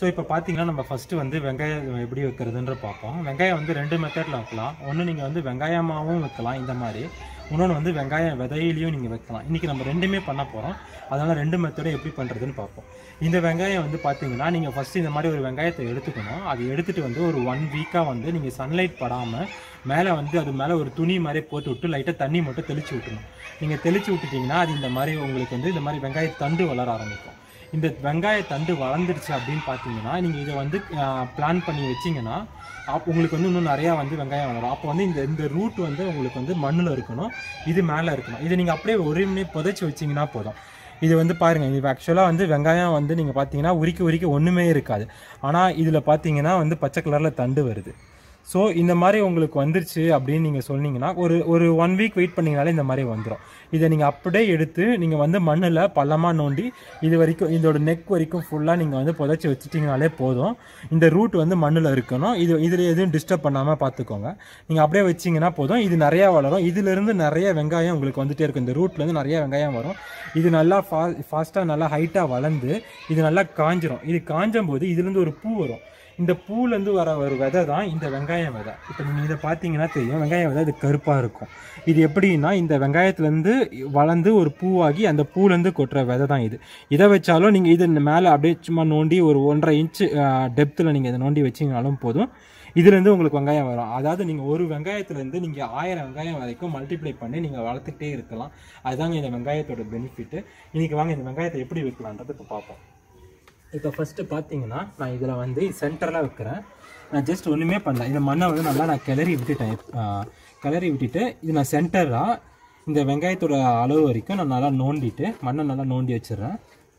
So இப்போ பார்த்தீங்கன்னா நம்ம ஃபஸ்ட்டு வந்து வெங்காயம் எப்படி வைக்கிறதுன்ற பார்ப்போம் வெங்காயம் வந்து ரெண்டு மெத்தடில் வைக்கலாம் ஒன்று நீங்கள் வந்து வெங்காயமாகவும் வைக்கலாம் இந்த மாதிரி இன்னொன்று வந்து வெங்காயம் விதையிலையும் நீங்கள் வைக்கலாம் இன்றைக்கி நம்ம ரெண்டுமே பண்ண போகிறோம் அதனால் ரெண்டு மெத்தடும் எப்படி பண்ணுறதுன்னு பார்ப்போம் இந்த வெங்காயம் வந்து பார்த்தீங்கன்னா நீங்கள் ஃபஸ்ட்டு இந்த மாதிரி ஒரு வெங்காயத்தை எடுத்துக்கணும் அது எடுத்துகிட்டு வந்து ஒரு ஒன் வீக்காக வந்து நீங்கள் சன்லைட் படாமல் மேலே வந்து அது மேலே ஒரு துணி மாதிரி போட்டு விட்டு லைட்டாக தண்ணி மட்டும் தெளிச்சு விட்டுணும் நீங்கள் தெளிச்சு விட்டுட்டிங்கன்னா அது இந்த மாதிரி உங்களுக்கு வந்து இந்த மாதிரி வெங்காய தண்டு வளர ஆரம்பிக்கும் இந்த வெங்காய தண்டு வளர்ந்துருச்சு அப்படின்னு பார்த்தீங்கன்னா நீங்கள் இதை வந்து பிளான் பண்ணி வச்சிங்கன்னா அப்போ உங்களுக்கு வந்து இன்னும் நிறையா வந்து வெங்காயம் வளரும் அப்போ வந்து இந்த இந்த ரூட் வந்து உங்களுக்கு வந்து மண்ணில் இருக்கணும் இது மேலே இருக்கணும் இதை நீங்கள் அப்படியே ஒரு மணி புதைச்சி வச்சிங்கன்னா போதும் இது வந்து பாருங்கள் இது ஆக்சுவலாக வந்து வெங்காயம் வந்து நீங்கள் பார்த்தீங்கன்னா உரிக்க உரிக்க ஒன்றுமே இருக்காது ஆனால் இதில் பார்த்தீங்கன்னா வந்து பச்சை கலரில் தண்டு வருது ஸோ இந்த மாதிரி உங்களுக்கு வந்துருச்சு அப்படின்னு நீங்கள் சொன்னீங்கன்னா ஒரு ஒரு ஒன் வீக் வெயிட் பண்ணிங்கனாலே இந்த மாதிரி வந்துடும் இதை நீங்கள் அப்படியே எடுத்து நீங்கள் வந்து மண்ணில் பள்ளமாக நோண்டி இது வரைக்கும் இதோட நெக் வரைக்கும் ஃபுல்லாக நீங்கள் வந்து புதைச்சி வச்சிட்டிங்கனாலே போதும் இந்த ரூட் வந்து மண்ணில் இருக்கணும் இது இதில் எதுவும் டிஸ்டர்ப் பண்ணாமல் பார்த்துக்கோங்க நீங்கள் அப்படியே வச்சிங்கன்னா போதும் இது நிறையா வளரும் இதிலிருந்து நிறைய வெங்காயம் உங்களுக்கு வந்துட்டே இருக்கும் இந்த ரூட்லேருந்து நிறைய வெங்காயம் வரும் இது நல்லா ஃபா ஃபாஸ்ட்டாக நல்லா ஹைட்டாக வளர்ந்து இது நல்லா காஞ்சிரும் இது காஞ்சும் போது இதுலேருந்து ஒரு பூ வரும் இந்த பூலேருந்து வர ஒரு விதை தான் இந்த வெங்காய விதை இப்போ நீங்கள் இதை பார்த்தீங்கன்னா தெரியும் வெங்காய விதை இது கருப்பாக இருக்கும் இது எப்படின்னா இந்த வெங்காயத்துலேருந்து வளர்ந்து ஒரு பூவாகி அந்த பூலேருந்து கொட்டுற விதை தான் இது இதை வச்சாலும் நீங்கள் இது மேலே அப்படியே சும்மா நோண்டி ஒரு ஒன்றரை இன்ச்சு டெப்த்தில் நீங்கள் இதை நோண்டி வச்சிங்கனாலும் போதும் இதுலேருந்து உங்களுக்கு வெங்காயம் வரும் அதாவது நீங்கள் ஒரு வெங்காயத்துலேருந்து நீங்கள் ஆயிரம் வெங்காயம் வரைக்கும் மல்டிப்ளை பண்ணி நீங்கள் வளர்த்துக்கிட்டே இருக்கலாம் அதுதாங்க இந்த வெங்காயத்தோட பெனிஃபிட்டு இன்றைக்கி வாங்க இந்த வெங்காயத்தை எப்படி வைக்கலான்றது இப்போ பார்ப்போம் இப்போ ஃபஸ்ட்டு பார்த்தீங்கன்னா நான் இதில் வந்து சென்டரில் வைக்கிறேன் நான் ஜஸ்ட் ஒன்றுமே பண்ணல இந்த மண்ணை வந்து நல்லா நான் கிளறி விட்டுட்டேன் ஆ, கிளறி விட்டுட்டு இது நான் சென்டராக இந்த வெங்காயத்தோட அளவு வரைக்கும் நான் நல்லா நோண்டிட்டு மண்ணை நல்லா நோண்டி வச்சிடுறேன்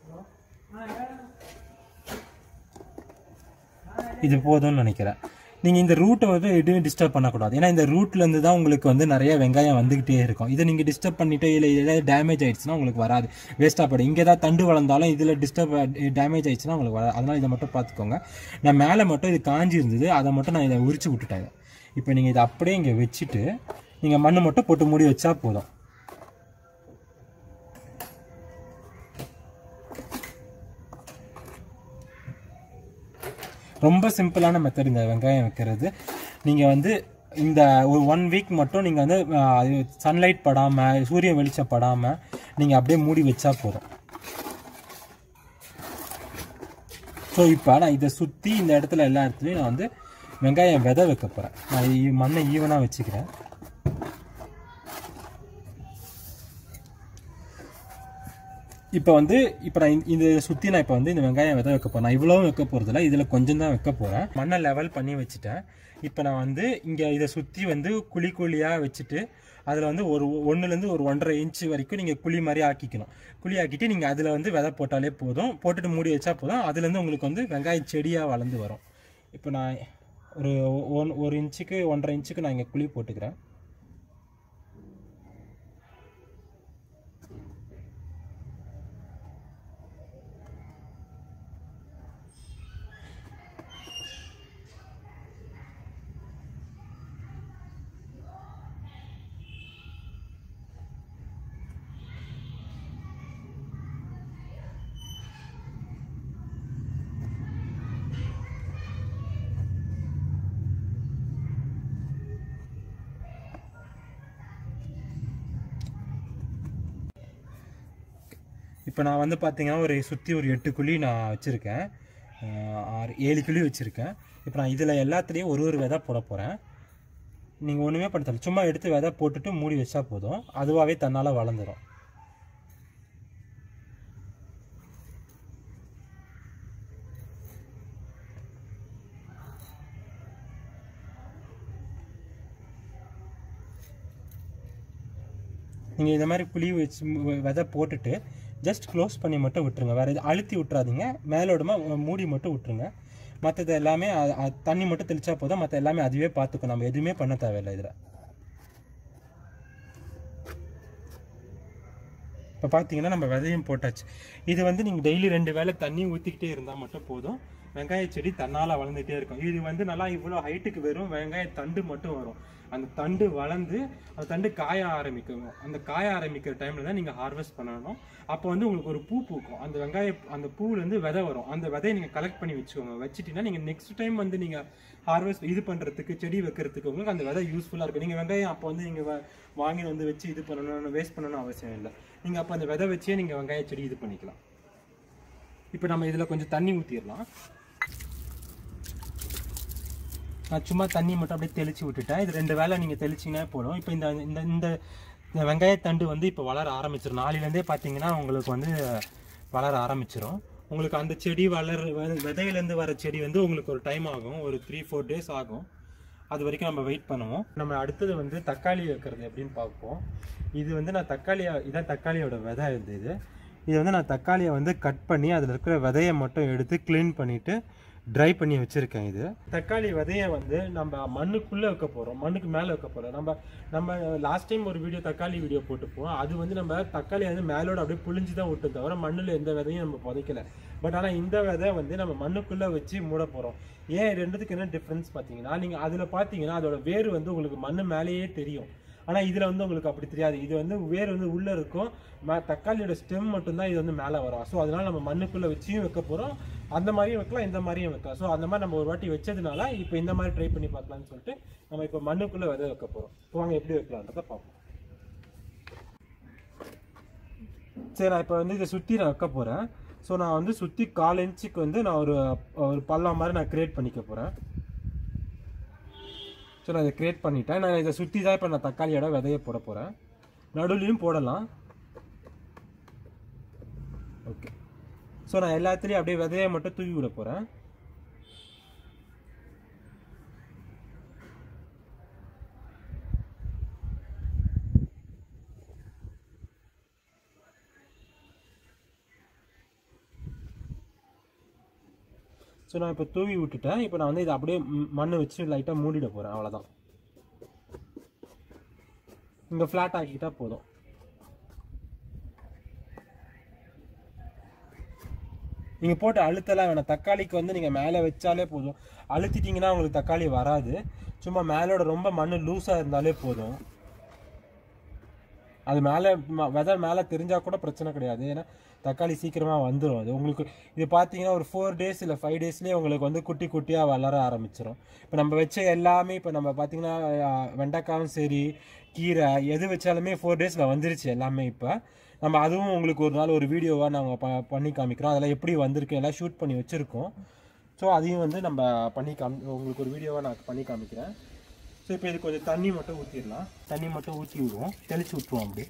இது போதும்னு நினைக்கிறேன் நீங்கள் இந்த ரூட்டை வந்து எதுவும் டிஸ்டர்ப் பண்ணக்கூடாது ஏன்னா இந்த ரூட்லேருந்து தான் உங்களுக்கு வந்து நிறைய வெங்காயம் வந்துக்கிட்டே இருக்கும் இதை நீங்கள் டிஸ்டர்ப் பண்ணிட்டு இல்லை ஏதாவது டேமேஜ் ஆயிடுச்சுன்னா உங்களுக்கு வராது வேஸ்ட்டாக போய்டும் இங்கே தான் தண்டு வளர்ந்தாலும் இதில் டிஸ்டர்ப் டேமேஜ் ஆயிடுச்சுன்னா உங்களுக்கு வராது அதனால் இதை மட்டும் பார்த்துக்கோங்க நான் மேலே மட்டும் இது காஞ்சி இருந்தது அதை மட்டும் நான் இதை உரிச்சு விட்டுட்டேன் இப்போ நீங்கள் இதை அப்படியே இங்கே வச்சுட்டு நீங்கள் மண்ணு மட்டும் போட்டு மூடி வச்சா போதும் ரொம்ப சிம்பிளான மெத்தட் இந்த வெங்காயம் வைக்கிறது நீங்கள் வந்து இந்த ஒரு ஒன் வீக் மட்டும் நீங்கள் வந்து சன்லைட் படாமல் சூரிய வெளிச்சம் படாமல் நீங்கள் அப்படியே மூடி வச்சா போதும் ஸோ இப்போ நான் இதை சுற்றி இந்த இடத்துல எல்லா இடத்துலையும் நான் வந்து வெங்காயம் விதை வைக்க போகிறேன் நான் ஈ- மண்ணை ஈவனாக வச்சுக்கிறேன் இப்போ வந்து இப்போ நான் இந்த- இந்த சுற்றி நான் இப்போ வந்து இந்த வெங்காயம் விதை வைக்க போகிறேன் நான் இவ்வளவும் வைக்க போகிறதில்ல இதில் கொஞ்சம் தான் வைக்க போகிறேன் மண்ணை லெவல் பண்ணி வச்சுட்டேன் இப்போ நான் வந்து இங்கே இதை சுற்றி வந்து குழி குழியாக வச்சுட்டு அதில் வந்து ஒரு ஒன்றுலேருந்து ஒரு ஒன்றரை இன்ச்சு வரைக்கும் நீங்கள் குழி மாதிரி ஆக்கிக்கணும் குழி ஆக்கிட்டு நீங்கள் அதில் வந்து விதை போட்டாலே போதும் போட்டுட்டு மூடி வச்சா போதும் அதுலேருந்து உங்களுக்கு வந்து வெங்காய செடியாக வளர்ந்து வரும் இப்போ நான் ஒரு ஒன் ஒரு இன்ச்சுக்கு ஒன்றரை இன்ச்சுக்கு நான் இங்கே குழி போட்டுக்கிறேன் இப்போ நான் வந்து பார்த்தீங்கன்னா ஒரு சுற்றி ஒரு எட்டு குழி நான் வச்சுருக்கேன் ஆறு ஏழு குழி வச்சுருக்கேன் இப்போ நான் இதில் எல்லாத்துலேயும் ஒரு ஒரு விதை போட போகிறேன் நீங்கள் ஒன்றுமே பண்ண தேவையில்ல. சும்மா எடுத்து விதை போட்டுட்டு மூடி வச்சா போதும் அதுவாகவே தன்னால் வளர்ந்துடும் நீங்கள் இந்த மாதிரி புளி வச்சு மு- விதை போட்டுட்டு ஜஸ்ட் க்ளோஸ் பண்ணி மட்டும் விட்டுருங்க வேறு எது அழுத்தி விட்றாதீங்க மேலோடமா மு- மூடி மட்டும் விட்டுருங்க மற்றது எல்லாமே அ- அ- தண்ணி மட்டும் தெளிச்சா போதும் மற்ற எல்லாமே அதுவே பார்த்துக்கும் நம்ம எதுவுமே பண்ண தேவையில்லை இதில் இப்போ பார்த்தீங்கன்னா நம்ம விதையும் போட்டாச்சு இது வந்து நீங்கள் டெய்லி ரெண்டு வேளை தண்ணி ஊற்றிக்கிட்டே இருந்தால் மட்டும் போதும் வெங்காய செடி தன்னால் வளர்ந்துட்டே இருக்கும் இது வந்து நல்லா இவ்வளோ ஹைட்டுக்கு வெறும் வெங்காய தண்டு மட்டும் வரும் அந்த தண்டு வளர்ந்து அந்த தண்டு காய ஆரம்பிக்கும் அந்த காய ஆரம்பிக்கிற டைமில் தான் நீங்கள் ஹார்வெஸ்ட் பண்ணணும் அப்போ வந்து உங்களுக்கு ஒரு பூ பூக்கும் அந்த வெங்காய அந்த பூவுலேருந்து விதை வரும் அந்த விதையை நீங்கள் கலெக்ட் பண்ணி வச்சுக்கோங்க வச்சுட்டீங்கன்னா நீங்கள் நெக்ஸ்ட் டைம் வந்து நீங்கள் ஹார்வெஸ்ட் இது பண்ணுறதுக்கு செடி வைக்கிறதுக்கு உங்களுக்கு அந்த விதை யூஸ்ஃபுல்லாக இருக்கும் நீங்கள் வெங்காயம் அப்போ வந்து நீங்கள் வாங்கி வந்து வச்சு இது பண்ணணும்னு வேஸ்ட் பண்ணணும்னு அவசியம் இல்லை நீங்கள் அப்போ அந்த விதை வச்சே நீங்கள் வெங்காய செடி இது பண்ணிக்கலாம் இப்போ நம்ம இதில் கொஞ்சம் தண்ணி ஊற்றிடலாம் நான் சும்மா தண்ணி மட்டும் அப்படியே தெளிச்சு விட்டுட்டேன் இது ரெண்டு வேளை நீங்கள் தெளிச்சிங்கன்னா போதும் இப்போ இந்த இந்த இந்த இந்த வெங்காயத்தண்டு வந்து இப்போ வளர ஆரம்பிச்சிடும் நாளையிலேருந்தே பார்த்தீங்கன்னா உங்களுக்கு வந்து வளர ஆரம்பிச்சிடும் உங்களுக்கு அந்த செடி வளர வெ- விதையிலேருந்து வர செடி வந்து உங்களுக்கு ஒரு டைம் ஆகும் ஒரு த்ரீ ஃபோர் டேஸ் ஆகும் அது வரைக்கும் நம்ம வெயிட் பண்ணுவோம் நம்ம அடுத்தது வந்து தக்காளி வைக்கிறது எப்படின்னு பார்ப்போம் இது வந்து நான் தக்காளியை இதான் தக்காளியோட விதை இது இது இது வந்து நான் தக்காளியை வந்து கட் பண்ணி அதில் இருக்கிற விதையை மட்டும் எடுத்து க்ளீன் பண்ணிவிட்டு ட்ரை பண்ணி வச்சுருக்கேன் இது தக்காளி விதையை வந்து நம்ம மண்ணுக்குள்ளே வைக்க போகிறோம் மண்ணுக்கு மேலே வைக்க போகிறோம் நம்ம நம்ம லாஸ்ட் டைம் ஒரு வீடியோ தக்காளி வீடியோ போட்டுப்போம் அது வந்து நம்ம தக்காளி வந்து மேலோட அப்படியே புழிஞ்சு தான் விட்டு தவிர மண்ணில் எந்த விதையும் நம்ம புதைக்கல பட் ஆனால் இந்த விதை வந்து நம்ம மண்ணுக்குள்ளே வச்சு மூட போகிறோம் ஏன் ரெண்டுத்துக்கு என்ன டிஃப்ரென்ஸ் பார்த்தீங்கன்னா நீங்கள் அதில் பார்த்தீங்கன்னா அதோட வேர் வந்து உங்களுக்கு மண்ணு மேலேயே தெரியும் ஆனால் இதில் வந்து உங்களுக்கு அப்படி தெரியாது இது வந்து வேர் வந்து உள்ளே இருக்கும் ம- தக்காளியோட ஸ்டெம் மட்டும்தான் இது வந்து மேலே வரும் ஸோ அதனால நம்ம மண்ணுக்குள்ளே வச்சியும் வைக்க போகிறோம் அந்த மாதிரியும் வைக்கலாம் இந்த மாதிரியும் வைக்கலாம் ஸோ அந்த மாதிரி நம்ம ஒரு வாட்டி வச்சதுனால இப்போ இந்த மாதிரி ட்ரை பண்ணி பார்க்கலாம்னு சொல்லிட்டு நம்ம இப்போ மண்ணுக்குள்ளே விதை வைக்க போகிறோம் இப்போ வாங்க எப்படி வைக்கலான்றதை பார்ப்போம் சரி நான் இப்போ வந்து இதை சுற்றி நான் வைக்க போகிறேன் ஸோ நான் வந்து சுற்றி கால் இன்ச்சுக்கு வந்து நான் ஒரு ஒரு பள்ளம் மாதிரி நான் கிரியேட் பண்ணிக்க போகிறேன் ஸோ நான் இதை கிரியேட் பண்ணிட்டேன் நான் இதை சுற்றி தான் இப்போ நான் தக்காளியோட விதைய போட போகிறேன் நடுவுலையும் போடலாம் ஓகே ஸோ நான் எல்லாத்துலேயும் அப்படியே விதையை மட்டும் தூவி விட போகிறேன் ஸோ நான் இப்போ தூவி விட்டுட்டேன் இப்போ நான் வந்து இதை அப்படியே ம், மண்ணை வச்சு லைட்டாக மூடிட போகிறேன் அவ்வளோதான் இங்கே ஃப்ளாட் ஆக்கிட்டா போதும் நீங்கள் போட்டு அழுத்தலாம் வேணாம் தக்காளிக்கு வந்து நீங்கள் மேலே வச்சாலே போதும் அழுத்திட்டீங்கன்னா உங்களுக்கு தக்காளி வராது சும்மா மேலோட ரொம்ப மண் லூஸாக இருந்தாலே போதும் அது மேலே ம- விதை மேலே தெரிஞ்சால் கூட பிரச்சனை கிடையாது ஏன்னா தக்காளி சீக்கிரமாக வந்துடும் அது உங்களுக்கு இது பார்த்தீங்கன்னா ஒரு ஃபோர் டேஸ் இல்லை ஃபைவ் டேஸ்லேயே உங்களுக்கு வந்து குட்டி குட்டியாக வளர ஆரம்பிச்சிடும் இப்போ நம்ம வச்ச எல்லாமே இப்போ நம்ம பார்த்தீங்கன்னா அஹ், வெண்டைக்காவும் சரி கீரை எது வச்சாலுமே ஃபோர் டேஸில் வந்துருச்சு எல்லாமே இப்போ நம்ம அதுவும் உங்களுக்கு ஒரு நாள் ஒரு வீடியோவாக நாங்கள் ப பண்ணி காமிக்கிறோம் அதெல்லாம் எப்படி வந்திருக்கு எல்லாம் ஷூட் பண்ணி வச்சுருக்கோம் ஸோ அதையும் வந்து நம்ம பண்ணி காமி உங்களுக்கு ஒரு வீடியோவாக நான் பண்ணி காமிக்கிறேன் ஸோ இப்போ இது கொஞ்சம் தண்ணி மட்டும் ஊற்றிடலாம் தண்ணி மட்டும் ஊற்றி விடுவோம் தெளிச்சு விட்ருவோம் அப்படி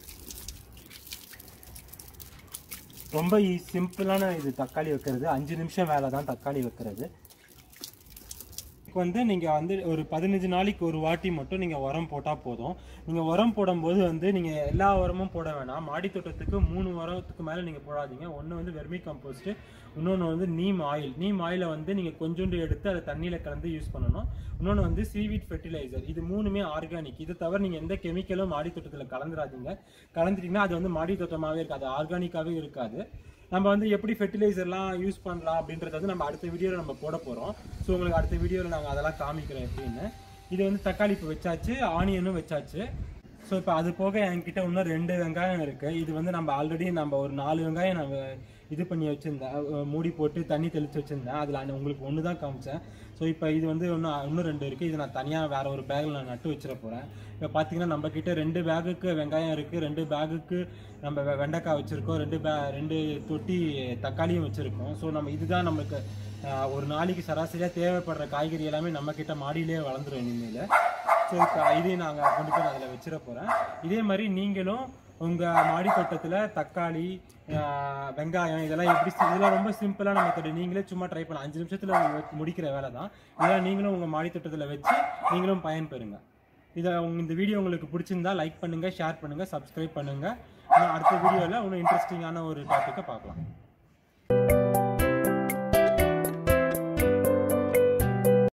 ரொம்ப சிம்பிளான இது தக்காளி வைக்கிறது அஞ்சு நிமிஷம் வேலை தான் தக்காளி வைக்கிறது இப்போ வந்து நீங்கள் வந்து ஒரு பதினஞ்சு நாளைக்கு ஒரு வாட்டி மட்டும் நீங்கள் உரம் போட்டால் போதும் நீங்கள் உரம் போடும்போது வந்து நீங்கள் எல்லா உரமும் போட வேணாம் மாடி தோட்டத்துக்கு மூணு உரத்துக்கு மேலே நீங்கள் போடாதீங்க ஒன்று வந்து வெர்மி கம்போஸ்ட்டு இன்னொன்று வந்து நீம் ஆயில் நீம் ஆயிலை வந்து நீங்கள் கொஞ்சோண்டு எடுத்து அதை தண்ணியில் கலந்து யூஸ் பண்ணணும் இன்னொன்று வந்து சீவீட் ஃபெர்டிலைசர் இது மூணுமே ஆர்கானிக் இது தவிர நீங்கள் எந்த கெமிக்கலும் மாடி தோட்டத்தில் கலந்துடாதீங்க கலந்துட்டீங்கன்னா அது வந்து மாடி தோட்டமாகவே இருக்காது ஆர்கானிக்காகவே இருக்காது நம்ம வந்து எப்படி ஃபெர்டிலைசர்லாம் யூஸ் பண்ணலாம் அப்படின்றத வந்து நம்ம அடுத்த வீடியோவில் நம்ம போட போகிறோம் ஸோ உங்களுக்கு அடுத்த வீடியோவில் நாங்கள் அதெல்லாம் காமிக்கிறோம் எப்படின்னு இது வந்து தக்காளி இப்போ வச்சாச்சு ஆனியனும் வச்சாச்சு ஸோ இப்போ அது போக என்கிட்ட இன்னும் ரெண்டு வெங்காயம் இருக்குது இது வந்து நம்ம ஆல்ரெடி நம்ம ஒரு நாலு வெங்காயம் நம்ம இது பண்ணி வச்சுருந்தேன் அஹ் மூடி போட்டு தண்ணி தெளித்து வச்சுருந்தேன் அதில் உங்களுக்கு ஒன்று தான் காமிச்சேன் ஸோ இப்போ இது வந்து இன்னும் இன்னும் ரெண்டு இருக்குது இது நான் தனியாக வேறு ஒரு பேக்கில் நான் நட்டு வச்சிட போகிறேன் இப்போ பார்த்தீங்கன்னா நம்ம கிட்ட ரெண்டு பேகுக்கு வெங்காயம் இருக்குது ரெண்டு பேகுக்கு நம்ம வெ- வெண்டைக்காய் வச்சுருக்கோம் ரெண்டு பே ரெண்டு தொட்டி தக்காளியும் வச்சுருக்கோம் ஸோ நம்ம இதுதான் நமக்கு அஹ், ஒரு நாளைக்கு சராசரியாக தேவைப்படுற காய்கறி எல்லாமே நம்ம கிட்ட மாடியிலே வளர்ந்துரும் இனிமேல் ஸோ இப்போ இதையும் நாங்கள் கொண்டு போய் அதில் வச்சிட போகிறேன் இதே மாதிரி நீங்களும் உங்கள் மாடி தோட்டத்தில் தக்காளி ஆஹ், வெங்காயம் இதெல்லாம் எப்படி சி- இதெல்லாம் ரொம்ப சிம்பிளான மெத்தடு நீங்களே சும்மா ட்ரை பண்ணலாம் அஞ்சு நிமிஷத்தில் முடிக்கிற வேலை தான் இதெல்லாம் நீங்களும் உங்கள் மாடி தோட்டத்தில் வச்சு நீங்களும் பயன்பெறுங்க இதை உங்க இந்த வீடியோ உங்களுக்கு பிடிச்சிருந்தா லைக் பண்ணுங்கள் ஷேர் பண்ணுங்கள் சப்ஸ்கிரைப் பண்ணுங்கள் இன்னும் அடுத்த வீடியோவில் இன்னும் இன்ட்ரெஸ்டிங்கான ஒரு டாப்பிக்கை பார்க்கலாம்